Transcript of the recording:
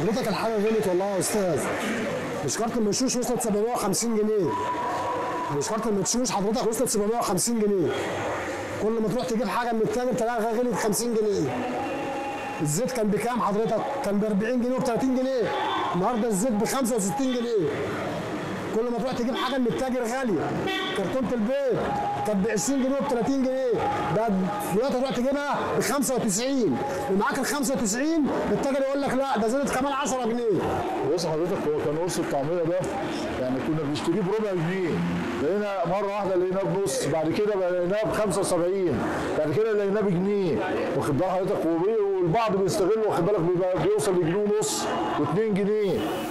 حضرتك الحاجه غلط والله يا استاذ مش كارت المشوش وصلت 750 جنيه مش كارت المشوش حضرتك وصلت 750 جنيه كل ما تروح تجيب حاجه من التاجر تلاقيها غلط 50 جنيه الزيت كان بكام حضرتك؟ كان ب 40 جنيه وب 30 جنيه النهارده الزيت ب 65 جنيه كل ما تروح تجيب حاجه من التاجر غاليه كرتونه البيض كانت ب 20 جنيه وب 30 جنيه بقى دلوقتي تروح تجيبها ب 95 ومعاك ال 95 التاجر يقول لك لا ده زادت كمان 10 جنيه بص حضرتك هو كان قرص الطعميه ده يعني كنا بنشتريه بربع جنيه لقينا مره واحده لقيناه بنص بعد كده بقى لقيناه ب 75 بعد كده لقيناه بجنيه واخد بال حضرتك وبي- والبعض بيستغل واخد بالك بيبقى بيوصل لجنيه ونص و2 جنيه